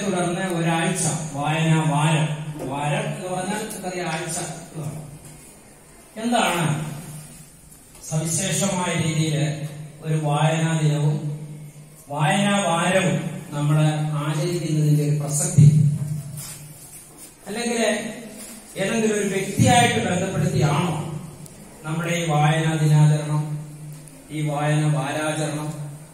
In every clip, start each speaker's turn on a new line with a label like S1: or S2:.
S1: തുടർന്ന് ഒരാഴ്ച വായന വാരം വാരം എന്ന് പറഞ്ഞാൽ ചെറിയ ആഴ്ച എന്നാണ്. എന്താണ് സവിശേഷമായ രീതിയിൽ ഒരു വായനാ ദിനവും വായനാ വാരവും നമ്മൾ ആചരിക്കുന്നതിന്റെ ഒരു പ്രസക്തി അല്ലെങ്കിൽ ഏതെങ്കിലും ഒരു വ്യക്തിയായിട്ട് ബന്ധപ്പെടുത്തിയാണോ നമ്മുടെ ഈ വായനാ ദിനാചരണം ഈ വായന വാരാചരണം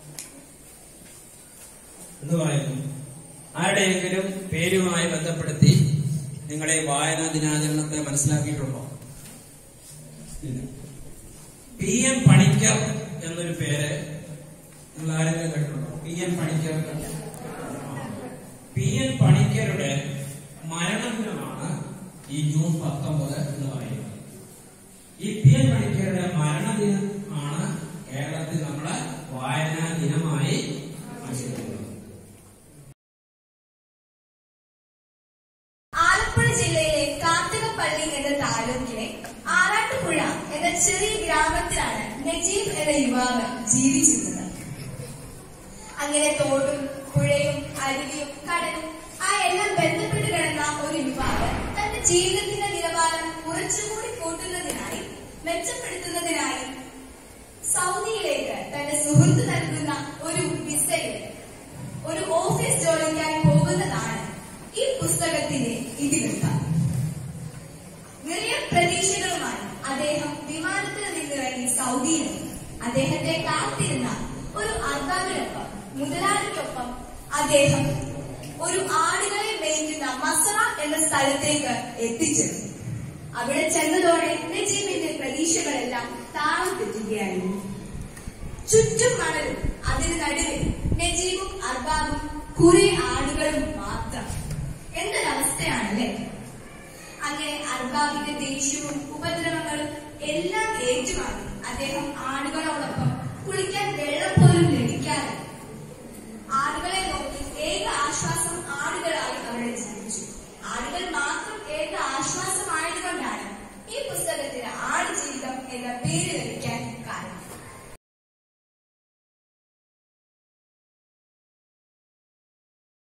S1: എന്ന് പറയുന്നു ആരുടെയെങ്കിലും പേരുമായി ബന്ധപ്പെടുത്തി നിങ്ങളുടെ ഈ വായനാ ദിനാചരണത്തെ മനസ്സിലാക്കിയിട്ടുണ്ടോ ഇല്ല പി എൻ പണിക്കർ എന്നൊരു പേര് നിങ്ങൾ ആരെങ്കിലും കേട്ടിട്ടുണ്ടോ P N Panicker P N പണിക്കരുടെ മരണദിനമാണ് ഈ ജൂൺ പത്തൊമ്പത് എന്ന് പറയുന്നത് ഈ പി എൻ പണിക്കരുടെ മരണദിനം ആണ് കേരളത്തിൽ നമ്മള് വായനാ ദിനമായി ആചരിക്കുന്നത്
S2: ആലപ്പുഴ ജില്ലയിലെ കാർത്തികപ്പള്ളി എന്ന താലൂക്കിലെ ആറാട്ടുപുഴ എന്ന ചെറിയ ഗ്രാമത്തിലാണ് നജീബ് എന്ന യുവാവ് ജീവിച്ചിരുന്നത് അങ്ങനെ തോടും പുഴയും അരുവിയും കടലും ആ എല്ലാം ബന്ധപ്പെട്ട് കിടന്ന ഒരു യുവാവ് തന്റെ ജീവിതത്തിന്റെ നിലവാരം കുറച്ചുകൂടി കൂട്ടുന്നതിനായി മെച്ചപ്പെടുത്തുന്നതിനായി സൗദിയിലേക്ക് തന്റെ സുഹൃത്ത് നൽകുന്ന ഒരു വിസയിൽ ഒരു ഓഫീസ് ജോലിക്കായി പോകുന്നതാണ് ഈ പുസ്തകത്തിന്റെ ഇതിവൃത്തം നിറയെ പ്രതീക്ഷകളുമായി അദ്ദേഹം വിമാനത്തിൽ നിന്നിറങ്ങി സൗദിയിലെത്തി അദ്ദേഹത്തെ കാത്തിരുന്ന ഒരു അർബാബിനൊപ്പം മുതലാളിക്കൊപ്പം അദ്ദേഹം ഒരു ആടുകളെ മേയ്ക്കുന്ന മസറ എന്ന സ്ഥലത്തേക്ക് എത്തിച്ചേർന്നു അവിടെ ചെന്നതോടെ നജീബിന്റെ പ്രതീക്ഷകളെല്ലാം താളം തെറ്റുകയായിരുന്നു ചുറ്റും മണലും അതിന് നടുവിൽ നജീബും അർബാബും കുറെ ആടുകളും മാത്രം എന്തൊരവസ്ഥയാണല്ലേ അങ്ങനെ അർബാബിന്റെ ദേഷ്യവും ഉപദ്രവങ്ങളും എല്ലാം ഏറ്റുവാങ്ങി അദ്ദേഹം ആടുകളോടൊപ്പം കുളിക്കാൻ വെള്ളം പോലും ലഭിക്കാതെ ആടുകളെ നോക്കി ഏക ആശ്വാസം ആടുകളായി അവിടെ ജീവിച്ചു ആടുകൾ മാത്രം ഏക ആശ്വാസമായതുകൊണ്ടാണ് ഈ പുസ്തകത്തിന് ആട് ജീവിതം എന്ന പേര് ലഭിച്ചത്